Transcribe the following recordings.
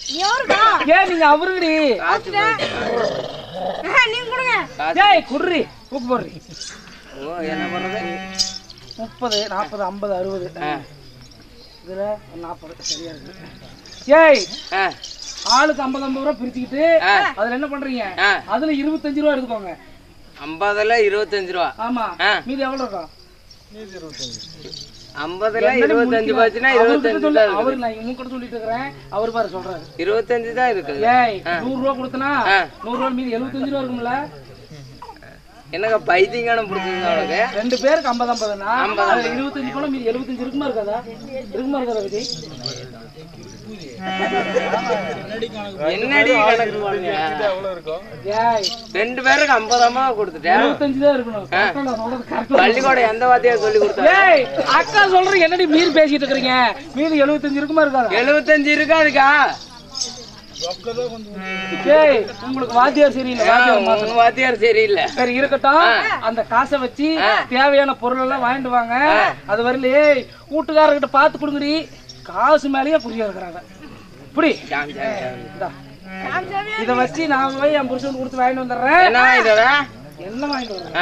யாருக்கா ஏன் நீங்க அவருடி நீங்க கொடுங்க ஏய் குடுறி தூக்கு போடுறி ஓ என்ன பண்றது முப்பது நாற்பது ஐம்பது அறுபது ஆ, இதுல ஒரு நாற்பது சரியா இருக்கு ஏய் ஆ, ஆளுக்கு ஐம்பது ஐம்பது ரூபா பிரிச்சுக்கிட்டு ஆ. அதுல என்ன பண்றீங்க ஆ. அதுல இருபத்தஞ்சு ரூபா எடுத்துக்கோங்க ஐம்பதுல இருபத்தஞ்சு ரூபா ஆமா ஆ. மீதி எவ்வளவு இருக்கும் ஐம்பதுல இருபத்தஞ்சு போச்சுன்னா அவர்கிட்ட இருபத்தஞ்சு சொல்லு தான் அவரு இருக்குது நான் இவங்க கூட சொல்லிட்டு இருக்கிறேன் அவர் பாரு சொல்றாரு இருபத்தஞ்சு தான் இருக்குது ஏய் நூறு ரூபா கொடுத்தனா ஆ. நூறு ரூபா மீதி எழுபத்தஞ்சு ரூபா இருக்கும்ல என்னங்க பைத்தியங்கான பிடிச்சது அவனுக்கு ரெண்டு பேருக்கு ஐம்பது ஐம்பதுனா ஐம்பது, அதுல இருபத்தஞ்சு போல மீதி எழுபத்தஞ்சு இருக்குமா இருக்காதா இருக்குமா இருக்காதா விஜய் என்னடி கணக்கு போடுங்க ஏய் ரெண்டு பேருக்கு ஐம்பது ஐம்பது கொடுத்துட்டேன் எழுபத்தஞ்சு தான் இருக்கணும் கரெக்டா நான் சொல்றது correct ஆ பள்ளிக்கூடம் எந்த வாத்தியார் சொல்லி கொடுத்தாரு ஏய் அக்கா சொல்றீங்க என்னடி மீறி பேசிட்டு இருக்கீங்க மீதி எழுபத்தஞ்சு இருக்குமா இருக்காதா எழுபத்தஞ்சு இருக்காதுக்கா ஏய் உங்களுக்கு வாத்தியார் சரியில்லை வாத்தியார் மாத்தணும். உங்க வாத்தியார் சரியில்லை சரி இருக்கட்டும் அந்த காசை வச்சு தேவையான பொருள் எல்லாம் வாங்கிட்டு வாங்க அது வரல ஏய் வீட்டுக்காரர்கிட்ட பார்த்து கொடுங்கடி காசு மேலேயே புரிய இருக்கிறாங்க இப்படி ஜாம், ஜாம், ஜாம். இந்தா. இத வச்சு நான் போய் என் புருஷன் கொடுத்து வாங்கிட்டு வந்துடுறேன் என்ன வாங்கிட்டு வர? என்ன வாங்கிட்டு வரேன் ஆ,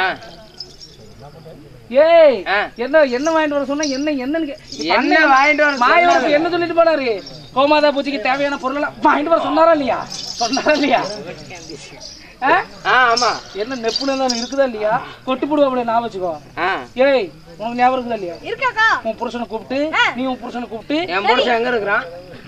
ஏய் ஆ. என்ன என்ன வாங்கிட்டு வர சொன்னா என்ன என்னன்னு கே- இப்ப என்ன அண்ணன் வாங்கிட்டு வர மாயவரத்து சொன்னாரு? என்ன சொல்லிட்டு போனாரு கோமாதா பூஜைக்கு தேவையான பொருள் எல்லாம் வாங்கிட்டு வர சொன்னாரா இல்லையா சொன்னாரா இல்லையா ஆ? ஆ, ஆமா என்ன நெப்புல தான் இருக்குதா இல்லையா கொட்டு போடுவா நான் வச்சுக்கோ ஆ, ஏய் உனக்கு ஞாபகம் இருக்குதா இல்லையா இருக்காக்கா உன் புருஷனை கூப்பிட்டு நீ உன் புருஷனை கூப்பிட்டு என் புருஷன் எங்க இருக்கிறான்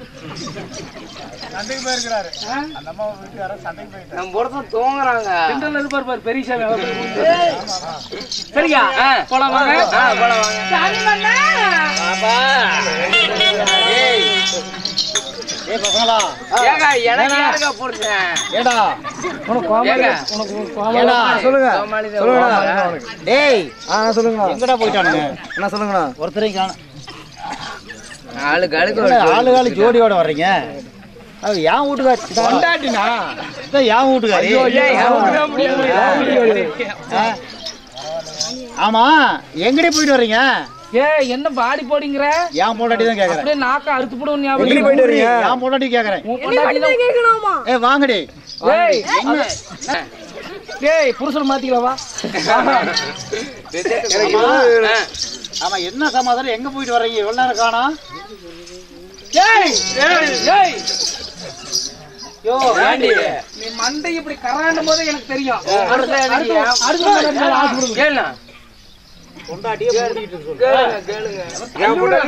ஆ? என் புருஷன் தூங்குறாங்க சென்ட்ரல்ல இருப்பாரு பாரு பெரிய சாமி அவர் போய் கூப்பிட்டு. சரியா ஆ. போலாம் வாங்க ஆ, போல வாங்க சாமி பண்ணா பாப்பா ஏய் ஏய் பசங்களா ஏங்க எனக்கு யாருங்க புருஷன் ஏடா உனக்கு கோமாளி ஏங்க. உனக்கு ஏடா கோமாளி சொல்லுங்க கோமாளி தான் சொல்லுங்கடா கோமாளி. டேய் ஆ சொல்லுங்க எங்கடா போயிட்டானுங்க என்ன சொல்லுங்கடா ஒருத்தரையும் காணோம் நாலு கழுக்கு என்ன ஆளு காலு ஜோடியோட வர்றீங்க அது என் வீட்டுக்காரி கொண்டாட்டினா என் வீட்டுக்காரி ஏய், என் வீட்டுக்காரி முடியாது. என் வீட்டுக்காரி. ஆ. ஆமா எங்கடி போயிட்டு வர்றீங்க ஏய் என்ன பாடி போடிங்கிற என் பொண்டாட்டி தான் கேக்குறேன் அப்படியே நாக்க அறுத்து போடுவோம் ஞாபகம் எங்கடி இருக்கு. போயிட்டு வர்றீங்க என் பொண்டாட்டி கேக்குறேன் உன் பொண்டாட்டி தான் கேட்கணுமா ஏ வாங்கடி ஏய் எங்க ஏய் புருஷன் மாத்திக்கலவா ஆமா. ஆமா என்ன சமாதானம் எங்க போயிட்டு வர்றீங்க எவ்வளவு நேரம் காணோம் ஏய் ஏய் யோ ஏண்டி? நீ மண்டை இப்படி கராண்டும் போதே எனக்கு தெரியும் புருஷன் எனக்கு அடுத்து ஏன் அடுத்து ஒரு நாள் ஆசை கொடுங்க. கேளுண்ணா. பொண்டாட்டியே மூடிட்டு சொல்லு கேளுங்க, கேளுங்க. என் பொண்டாட்டி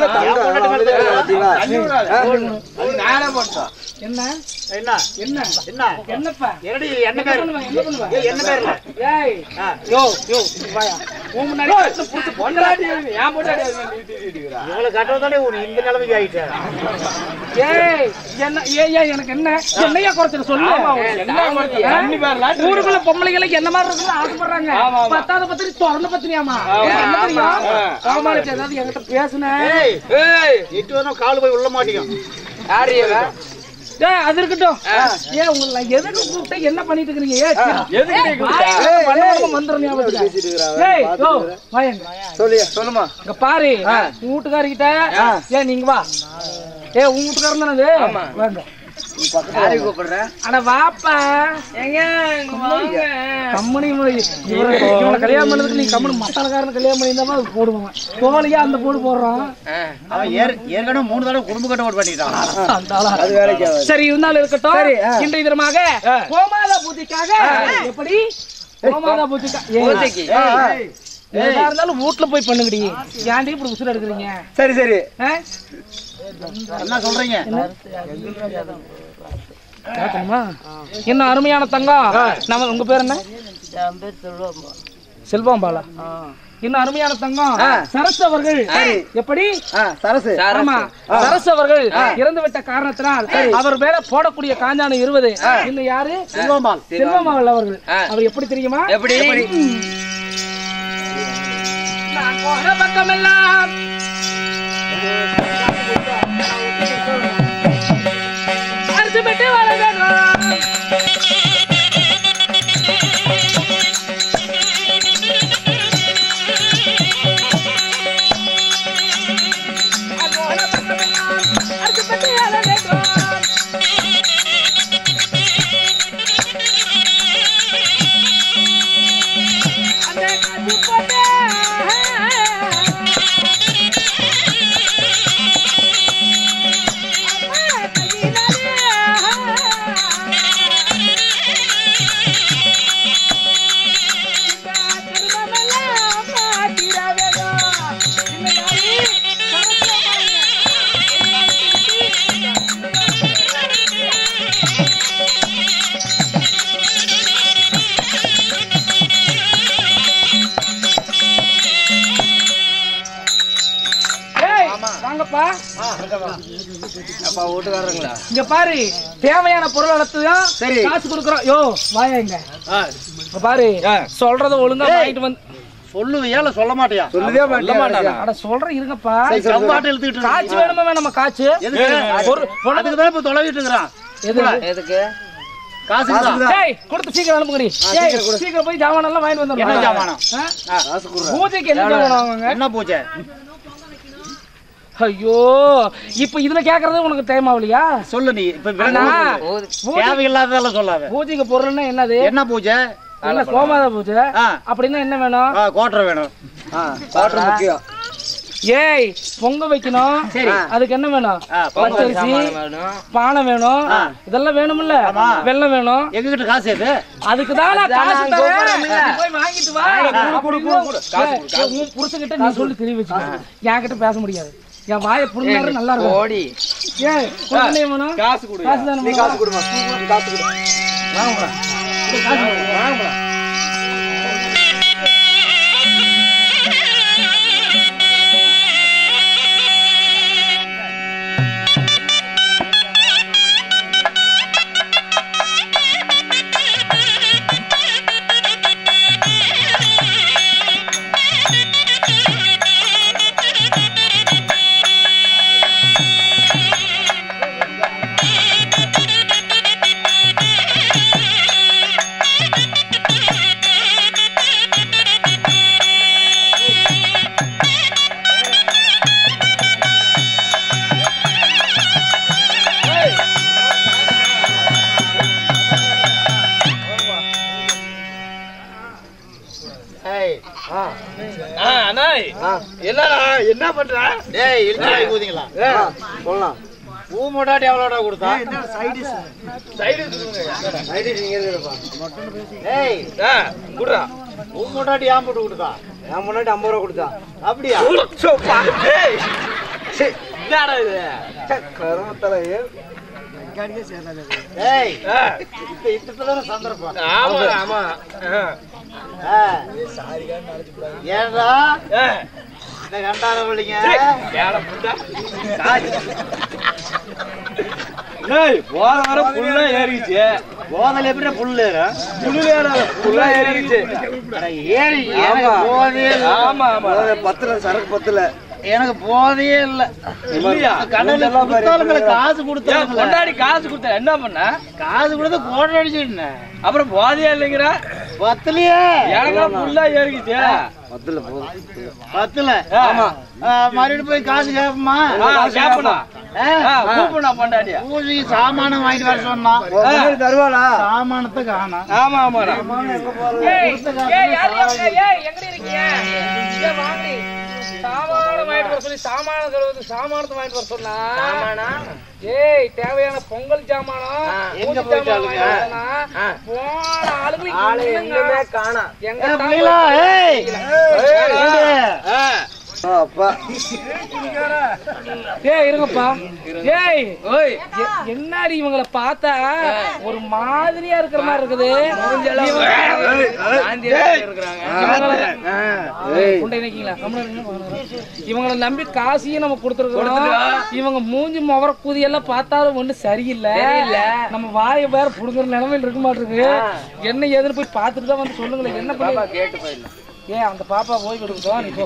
என்ன என்ன என்ன என்ன என்னப்பா என்னடி என்ன என்ன பேர் பண்ணுவ என்ன பண்ணுவ ஏய், என்ன பேர்ல ஏய் ஆ. யோ யோ இங்க வாயா உன் முன்னாடி கஷ்டம் புடிச்சு பொண்டாட்டி என் பொண்டாட்டி அது மாதிரி நீட்டி நீட்டிக்கிறா. இவளை கட்டுறதாலே ஒரு இந்த நிலைமைக்கு ஆயிட்டேன் ஏய் என்ன ஏய் ஏய் எனக்கு என்ன என்னையா குறைச்சல் சொல்லு என்ன குறைச்சல்? ஆ? தண்ணி பேர்ல ஊருக்குள்ள பொம்பளைங்களுக்கு என்ன மாதிரி இருக்குன்னு ஆசைப்படுறாங்க பத்தாவது பத்திரி திறந்து பத்திரியாமா என்ன தெரியும் கோமாளிச்சு ஏதாவது என்கிட்ட பேசுனேன் ஏய் ஏய், எட்டு வரும் கால் போய் உள்ள மாட்டிக்கும் யாரு இவன்? ஏய் அது இருக்கட்டும் ஏன் உங்களை நான் எதுக்கு கூப்பிட்டு என்ன பண்ணிட்டு இருக்கீங்க ஏய் எதுக்கு நீ கூப்பிட்ட? வாய் பண்ணாம வந்துடும் ஞாபகத்துல. ஏய் யோ வாயங்க சொல்லியா சொல்லுமா இங்க பாரு உன் வீட்டுக்காரிக்கிட்ட ஏன் நீங்க வா ஏ உன் வீட்டுக்காரன் தானே அது ஆமா. வாங்க யாரை கூப்பிடுற? அட வாப்பா எங்க இங்க வாங்க. கம்மனி இவனை இவனை கல்யாணம் பண்ணதுக்கு நீ கம்மனி மசாலக்காரன் கல்யாணம் பண்ணியிருந்தா அது போடுவான் கோழியா அந்த போடு போடுறான் ஆ, அவன் ஏற்- ஏற்கனவே மூணு தடவை குடும்ப கட்ட பண்ணிட்டான் அந்த ஆளா. சரி இருந்தாலும் இருக்கட்டும் இன்றைய தினமாக கோமாதா பூஜைக்காக எப்படி கோமாதா பூஜைக்கா பூஜைக்கு. எதா இருந்தாலும் வீட்டுல போய் பண்ணுங்கடி ஏன்டி இப்படி உசுர எடுக்கிறீங்க சரி சரி ஆ? என்ன சொல்றீங்க கேட்கணுமா என்ன அருமையான தங்கம் நம்ம உங்க பேர் என்ன செல்வாம்பாலா இன்னும் அருமையான தங்கம் சரஸ் அவர்கள் எப்படி சரசு ஆமா சரஸ் அவர்கள் இறந்து விட்ட காரணத்தினால் அவர் மேல போடக்கூடிய காஞ்சான இருபது இன்னும் யாரு செல்வம்பால் செல்வமாவல் அவர்கள் அவர் எப்படி தெரியுமா எப்படி நான் போன பக்கமெல்லாம் அறுத்துப்பட்டு வளர்கணும் நான் போன பக்கமெல்லாம் அறுத்துப்பட்டு வளர்கணும் அப்பா வீட்டுக்காரங்களா இங்க பாரு தேவையான பொருள் அனைத்தையும் சரி. காசு கொடுக்குறோம் யோ வாயா இங்க ஆ, இங்க பாரு சொல்றத ஒழுங்கா வாங்கிட்டு வந்து சொல்லுவியா இல்ல சொல்ல மாட்டியா சொல்லுதே மாட்டேன் அட சொல்றேன் இருங்கப்பா சம்பாட்டு இழுத்துக்கிட்டு காய்ச்சி வேணுமா வேணாமா காய்ச்சி எதுக்கு ஒரு அதுக்கு தான் இப்ப தொலைவிட்டு இருக்கிறான் எது எதுக்கு காசு தான் டேய் கொடுத்து சீக்கிரம் அனுப்புங்கடி டேய் சீக்கிரம் போய் ஜாமான் எல்லாம் வாங்கிட்டு வந்துடுறோம் என்ன ஜாமானம்? ஆ? பூஜைக்கு என்ன ஜாமான் வாங்குவாங்க என்ன பூஜை ஐயோ இப்ப இதுல கேக்குறது உனக்கு டைம் ஆகலையா சொல்லு நீ இப்ப அண்ணா, விளக்கம் சொல்லு. பூஜை- தேவையில்லாததெல்லாம் சொல்லாத பூஜைக்கு பொருள்னா என்னது என்ன பூஜை இல்ல கோமாத பூஜை ஆ. அப்படின்னா என்ன வேணும் ஆ, கோட்டரை வேணும் வாட்டர் முக்கியம் ஏய் பொங்க வைக்கணும் சரி. அதுக்கு என்ன வேணும் ஆ, பொங்க பச்சரிசி வேணும் பானை வேணும் இதெல்லாம் வேணும்ல ஆமா. வெள்ளம் வேணும் எங்ககிட்ட காசு எது அதுக்கு தான் நான் அதான் காசு நான் தரேன் கூப்பிடுறேன்ல. நீ போய் வாங்கிட்டு வா அப்படின்னு உன் புருஷன்கிட்ட நீ சொல்லி தெரிய வச்சுக்க என்கிட்ட பேச முடியாது என் வாயை புரிஞ்சாரு நல்லா இருக்கும் ஓடி ஏய் கொடுக்கலையே வேணும் காசு கொடு காசு தானே நீ காசு கொடுமா நீ காசு கொடு ஏய், என்னடா என்ன பண்ற டேய், இழுத்து வாங்கி ஊதிங்களா? சொல்லலாம் பூ மூட்டாட்டி எவ்வளோடா கொடுத்தா? சைடு நீங்க இருக்கிறப்பா ஏய், குடுறா பூ மூட்டாட்டி ஏன் போட்டு கொடுத்தா? என் முன்னாடி ஐம்பது ரூபா கொடுத்தா அப்படியா? என்னடா இது கருமத்தலை ஏய், இப்ப இத்தனை சந்தர்ப்பம். ஆமா ஆமா ஆ. ஏன்டா? இந்த கண்டார வலிங்க. போற வர புல்லா ஏறிச்சு போதையில எப்படிடா புல்லு ஏறும்? புல்லா ஏறிச்சு அட ஏறி, எனக்கு போதையே இல்ல. ஆமா ஆமா பத்துல சரக்கு பத்துல எனக்கு போதையே இல்ல இல்லையா கடல கொடுத்தாலுங்களே, காசு கொடுத்தாலுங்களே. கொண்டாடி காசு கொடுத்த என்ன பண்ண காசு கொடுத்து கோட்டை அடிச்சுட்டு அப்புறம் போதையா இல்லைங்கிற பத்துலயே எனக்கு புல்லா ஏறிச்சு பத்துல ஆமா மறுபடியும் போய் காசு கேப்பமா கேப்பனா கூப்பிடா பொண்டாட்டியா பூஜைக்கு சாமானம் வாங்கிட்டு வர சொன்னான் தருவாளா சாமானத்தை காணோம் ஆமா ஆமாடா ஏய் ஏய் யார் இவங்க? ஏய் எங்கடி இருக்கீங்க ஏய் வாங்கடி சாமானம் வாங்கிட்டு வர சொல்லி சாமான கழுவுறது சாமானத்தை வாங்கிட்டு வர சொன்னா ஏய் தேவையான பொங்கல் ஜாமானம் எங்க பூஜை ஜாமானம் போயிட்டாளுங்க? வாங்கிட்டு வரனா, போன ஆளுங்களுக்கு ஆளு இல்லைங்க. எங்குமே காணோம். எங்க ஏய், தான் பிள்ளைகளா, ஏய். ஏய் இருங்கப்பா ஏய் ஓய் எ- என்னடி இவங்கள பார்த்தா ஒரு மாதிரியா இருக்கிற மாதிரி இருக்குது குண்டை நினைக்கீங்களா? கம்முனு இருங்க, கம்முனு இருங்க. இவங்கள நம்பி காசையும் நம்ம கொடுத்துருக்கோம் இவங்க மூஞ்சி முகர குதியெல்லாம் பார்த்தாலும் ஒண்ணு சரியில்லை நம்ம வாயை வேற புடுங்குற நிலைமையில இருக்க மாட்டிருக்கு என்ன ஏதுன்னு போய் பார்த்துட்டு தான் வந்து சொல்லுங்களேன் என்ன பண்ணி கேட்டு போயிடலாம் ஏன் அந்த பாப்பா போய் கொடுக்கட்டும் நீ போ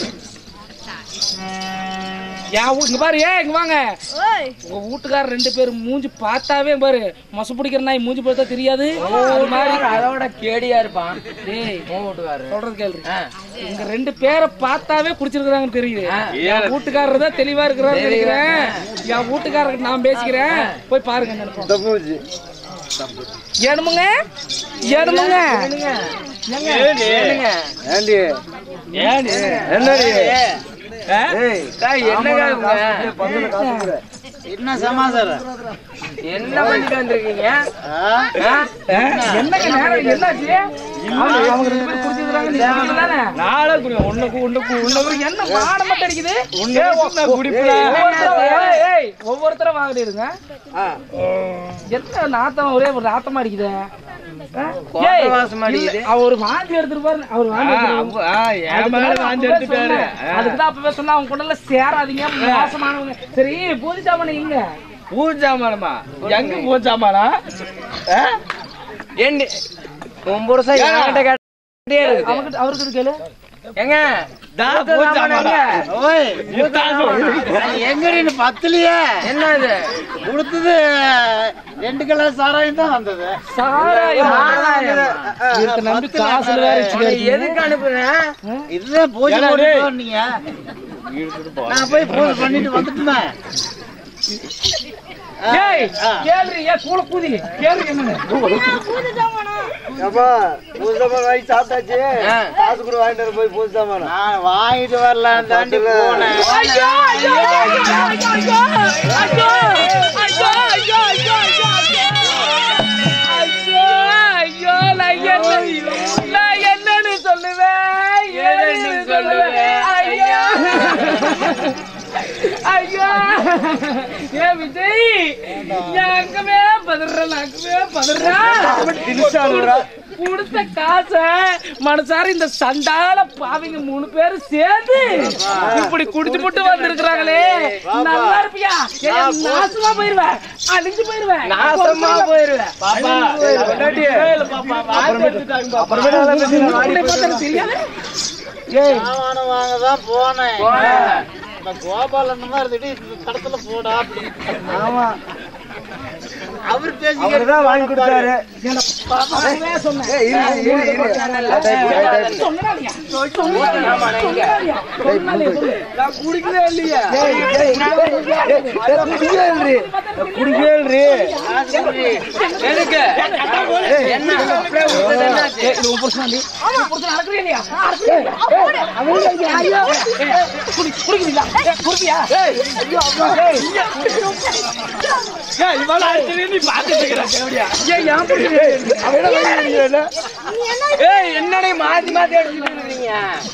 ஏன் வீ- இங்க பாரு ஏன் இங்க வாங்க உங்க வீட்டுக்காரர் ரெண்டு பேரும் மூஞ்சி பார்த்தாவே பாரு மொச பிடிக்கிற நாய் மூஞ்சி பார்த்தா தெரியாது அது மாதிரி அதோட கேடியா இருப்பான் டேய் வீட்டுக்காரரு சொல்றது கேள்வி இங்க ரெண்டு பேரை பார்த்தாவே குடிச்சிருக்கிறாங்கன்னு தெரியுது என் வீட்டுக்காரர் தான் தெளிவா இருக்கிறாரு நினைக்கிறேன் என் வீட்டுக்காரருக்கு நான் பேசிக்கிறேன் போய் பாருங்க நினைப்போம் ஏனுமுங்க ஏனுமுங்க ஏண்டி என்னடி என்னங்க இவங்க? என்ன சமாச்சாரம் என்ன பண்ணிட்டு வந்திருக்கீங்க ஆ? என்னங்க நேரம் என்னாச்சு அவங்க அவங்க ரெண்டு பேரும் குடிச்சிருக்காங்க நீ குடிக்கல தானே நாளை குடி ஒண்ணுக்கு ஒண்ணுக்கு ஒண்ணுக்கு என்ன மாடம் மட்டும் அடிக்குது குடிப்புல. ஒவ்வொருத்தரும் ஏய், ஏய், ஒவ்வொருத்தரும் வாங்கிடுங்க என்ன நாத்தம் ஒரே ஒரு நாத்தமா அடிக்குது ஏய், வாசம் அடிக்குது. இல்ல, அவர் வாந்தி எடுத்துருப்பாரு அவர் வாந்தி எடுத்துருப்பாரு. என் மேல வாந்தி எடுத்துட்டாரு அதுக்கு தான் அப்பவே சொன்னா அவங்க கூட எல்லாம் சேராதீங்க மோசமானவங்க சரி பூஜிச்சாமனை எங்க பூஜாமானமா எங்க பூஜாமானா என்ன உன் புருஷன் என்கிட்ட கேட்டே இருக்குது அவர்கிட்ட அவர்கிட்ட கேளு எங்க ஓய் எங்கடி பத்துலயே என்னது கொடுத்தது ரெண்டு கிலோ சாராயம் தான் வந்தது சாராயம் இவருக்கு நம்பி காசுல வேற உன்னை வச்சுக்காரு. எதுக்கு அனுப்புனேன் இதுதான் பூஜை பண்ணிட்டு வந்தீங்க நான் போய் பூஜை பண்ணிட்டு வந்துட்டேன் ஏய் கேளுரி ஏன் கூல கூதி கேளு என்னன்னு ஆ. காசு கூட வாங்கிட்டு வர போய் பூஜை நான் வாங்கிட்டு வரலாம் தாண்டி போனேன் ஐயோ ஐயோ ஐயோ ஐயோ ஐயோ ஐயோ ஐயோ ஐயோ ஐயோ ஐயோ நான் என்ன நான் என்னன்னு சொல்லுவேன் ஏன்னு சொல்லுவேன் ஐயோ ஐயோ ஏ விஜய் எங்கமே பதறேன் அங்கமே பதறேன் கொடுத்த காச மனசார இந்த சண்டால பாவிங்க மூணு பேரும் சேர்ந்து இப்படி குடிச்சு போட்டு வந்திருக்கிறாங்களே நல்லா இருப்பியா ஏய், நாசமா போயிருவேன் அழிஞ்சு போயிருவேன் நாசமா போயிருவேன் உன்னை பார்த்தா எனக்கு தெரியாது ஏய் சாமானம் வாங்க தான் போனேன் இந்த கோபாலன் தான் இருந்துட்டு இந்த கடத்துல போடா அப்படின்னு ஆமா அவர் பேசி தான் வாங்கி கொடுத்தாரு பாப்பாவே சொன்னேன் சொன்னாலியா? சொன்னாலியா? சொன்னாலியா? சொல்லு. நான் குடிக்கவே இல்லையா எதுக்கு என்ன அப்படியே விட்டது என்னாச்சு? ஏய், இது உன் புருஷனாண்டி? உன் புருஷன் அடக்குறியா இல்லையா? அடக்குறியா இல்லையா? ஏய், அவன் இங்க ஐயோ. ஏய், குடி- குடிக்கிறீங்களா? ஏய், குடிப்பியா? ஐயோ, அம்மா. ஏய், ஏய், என் புருஷன் ஏய் என்னடே மாத்தி மாத்தி அடிச்சுட்டு இருக்கீங்க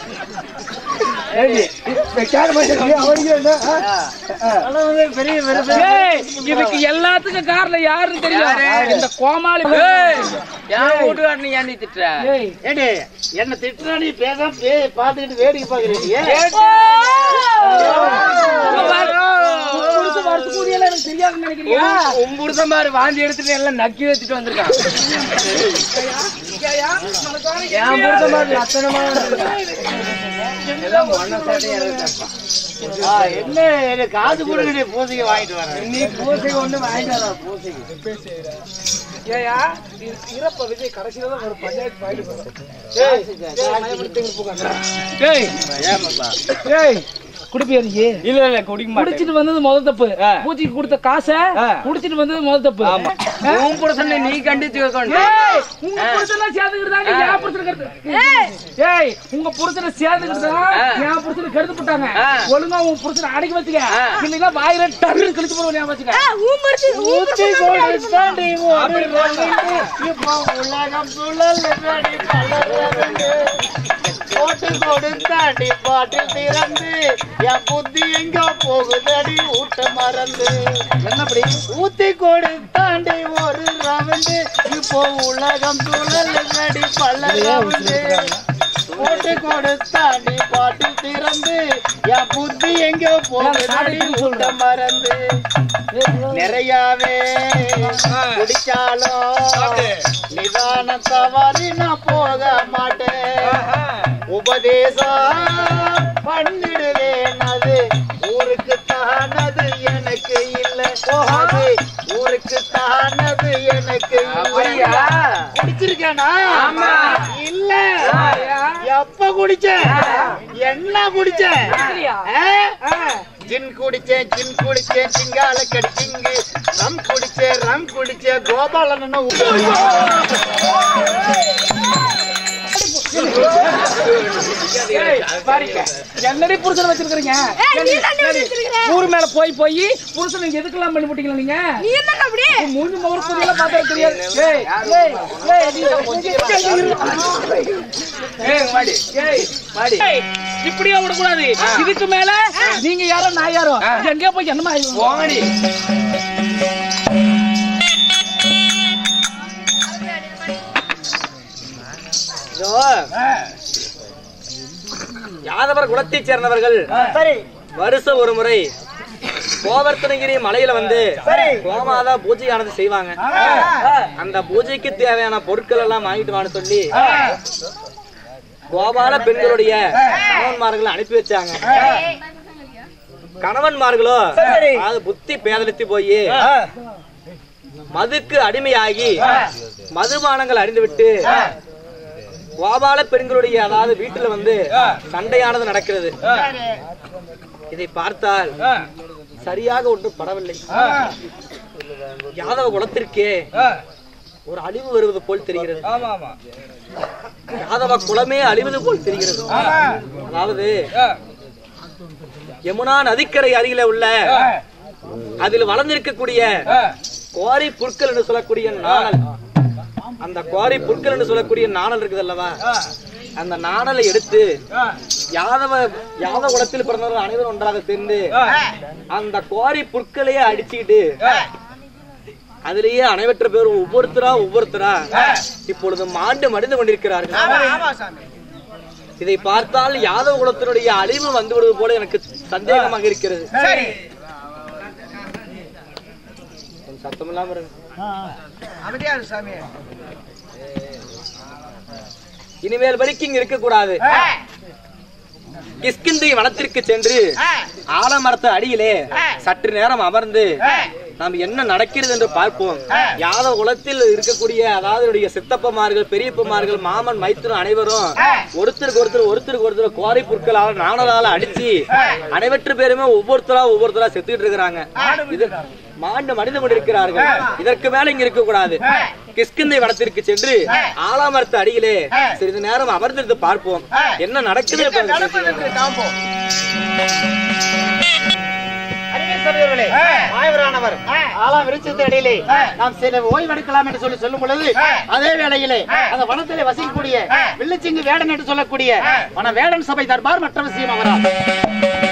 பெரிய பெரிய ஏய், இதுக்கு எல்லாத்துக்கும் காரணம் யாருன்னு தெரியும் யாரு? இந்த கோமாளி ஏய் என் வீட்டுக்காரனை ஏன்டி திட்டுற ஏய் ஏடி என்ன திட்டுறா நீ பேசாம பே- பாத்துக்கிட்டு வேடிக்கை பாக்குறீங்க வருஷம் வருஷம் கூடியெல்லாம் எனக்கு தெரியாதுன்னு நினைக்கிறியா உன் உன் புருஷன் பாரு வாந்தி எடுத்துட்டு எல்லாம் நக்கி வச்சுட்டு வந்திருக்கான் ஐயா, நமக்கான என் புருஷன் பாரு லட்சணமா வந்திருக்கான் ஏதோ மனசாட்சியா இருக்கா. ஆ, என்ன என்ன காது கூட நீ பூசைக்கு வாங்கிட்டு வரேன் நீ பூசை ஒண்ணு வாங்கிட்டு வர பூசைக்கு ஏயா இறப்ப விஜய் கடைசியில தான் ஒரு பஞ்சாயத்து வாங்கிட்டு போறோம் ஏய் ஏய் குடிப்பியா நீ இல்ல இல்ல குடிக்க மாட்டேன் குடிச்சிட்டு வந்தது முதல் தப்பு ஆ. பூச்சிக்கு கொடுத்த காசை ஆ. குடிச்சிட்டு வந்தது முதல் தப்பு ஆமா உன் புருஷனை நீ கண்டிச்சு வைக்கணும் ஏய், உங்க புருஷனை சேர்ந்துக்கிட்டு தான் நீங்க என் புருஷனை கெடுத்து- ஏய், உங்க புருஷனை சேர்ந்துக்கிட்டு தான் ஆ. என் புருஷனை கெடுத்து போட்டாங்க. ஆ. ஒழுங்கா உன் புருஷனை அடக்கி வச்சுக்க. ஆ. இல்லைன்னா வாயில டர்ருன்னு கிழிச்சு போடுவேன் ஞாபகம் வச்சுக்க. ஊத்தி கொடுத்தாண்டி ஒரு ரவிண்டு, இப்போ உலகம் சுழல் நடி பலரவிண்டு. போட்டு கொடுத்தாண்டி பாட்டில் திறந்து என் புத்தி எங்க போகுதடி ஊட்ட மறந்து என்னப்படி ஊத்தி கொடுத்தாண்டி ஒரு ரவிண்டு இப்போ உலகம் சுழல் நடி பலரவிண்டு போட்டு கொடுத்தாண்டி பாட்டில் திறந்து என் புத்தி எங்க போகுதடி ஊட்ட மறந்து நிறையாவே குடிச்சாலும் நிதான தவறி நான் போக மாட்டேன் உபதேசம் பண்ணிடுவேன் அது ஊருக்கு தானது எனக்கு இல்லை அது ஊருக்கு தானது எனக்கு அப்படியா? குடிச்சிருக்கேனா ஆமா. இல்ல எப்ப குடிச்சேன் என்ன குடிச்சேன் ஆ? ஜின் குடிச்சேன் ஜின் குடிச்சேன் சிங்கால கடி சிங்கு ரம் குடிச்சேன் ரம் குடிச்சேன் கோபாலன் ஏய், பாருங்க. என்னடி புருஷனை வச்சிருக்கீங்க ஊர் மேல போய் போய் புருஷனை எதுக்கெல்லாம் பண்ணி போட்டீங்களா நீங்க உன் மூஞ்சி முகர புதியெல்லாம் பார்த்தா தெரியாது ஏய், ஏய், ஏய், நீ ஏய் மாடி ஏய், ஏய், இப்படியே விடக்கூடாது இதுக்கு மேல நீங்க யாரோ நான் யாரோ எங்கேயோ போய் என்னமா ஆயிடும் போங்கடி யாதவர் குலத்தைச் சேர்ந்தவர்கள் சரி வருஷம் ஒரு முறை கோவர்த்தனகிரி மலையில வந்து கோமாதா பூஜையானது செய்வாங்க அந்த பூஜைக்கு தேவையான பொருட்கள் எல்லாம் வாங்கிட்டு வான்னு சொல்லி கோபால பெண்களுடைய கணவன்மார்களை அனுப்பி வச்சாங்க கணவன்மார்களோ அது புத்தி பேதலித்து போய் மதுக்கு அடிமையாகி மதுபானங்கள் அறிந்துவிட்டு கோபால பெண்களுடைய அதாவது வீட்டுல வந்து சண்டையானது நடக்கிறது இதை பார்த்தால் சரியாக ஒன்று படவில்லை யாதவ குலத்திற்கே ஒரு அழிவு வருவது போல் தெரிகிறது யாதவ குலமே அழிவது போல் தெரிகிறது அதாவது யமுனா நதிக்கரை அருகில உள்ள அதில் வளர்ந்திருக்கக்கூடிய கோரி புற்கள் என்று சொல்லக்கூடிய நாணல் அந்த கோரி புற்கள் என்று சொல்லக்கூடிய நாணல் இருக்குது அல்லவா அந்த நாணலை எடுத்து யாதவ யாதவ குலத்தில் பிறந்தவர்கள் அனைவரும் ஒன்றாக சேர்ந்து அந்த கோரி புற்களையே அடிச்சுக்கிட்டு அதிலேயே அனைவற்ற பேரும் ஒவ்வொருத்தரா ஒவ்வொருத்தரா இப்பொழுது மாண்டு மடிந்து கொண்டிருக்கிறார்கள் ஆமா சாமி இதை பார்த்தால் யாதவ குலத்தினுடைய அழிவு வந்து விடுவது போல எனக்கு சந்தேகமாக இருக்கிறது சரி கொஞ்சம் சத்தம் இல்லாம இருங்க அமைதியா இரு சாமி இனிமேல் வரைக்கும் இங்க இருக்கக்கூடாது கிஷ்கிந்தை வனத்திற்கு சென்று ஆலமரத்து அடியிலே சற்று நேரம் அமர்ந்து நாம் என்ன நடக்கிறது என்று பார்ப்போம் யாதவ குலத்தில் இருக்கக்கூடிய அதாவது என்னுடைய சித்தப்பமார்கள் பெரியப்பமார்கள் மாமன் மைத்துனன் அனைவரும் ஒருத்தருக்கு ஒருத்தர் ஒருத்தருக்கு ஒருத்தர் கோரை புற்களால நாணலால அடிச்சு அனைவற்று பேருமே ஒவ்வொருத்தரா ஒவ்வொருத்தரா செத்துக்கிட்டு இருக்கிறாங்க இது மாண்டு மனித கொண்டிருக்கிறார்கள் இதற்கு மேல இங்க இருக்க கூடாது கிஷ்கிந்தை வனத்திற்கு சென்று ஆலாமரத்து அடியிலே சிறிது நேரம் அமர்ந்திருந்து பார்ப்போம் என்ன நடக்குது என்று நடப்பது என்று காண்போம் அருகே சபையர்களே, மாயவரானவர் ஆலாம் விருட்சத்தின் அடியிலே நாம் சில ஓய்வெடுக்கலாம் என்று சொல்லி சொல்லும் பொழுது அதே வேளையிலே அந்த வனத்திலே வசிக்கக்கூடிய வில்லுச்சிங்கு வேடன் என்று சொல்லக்கூடிய வன வேடன் சபை தர்பார் மற்ற விஷயம் அவரா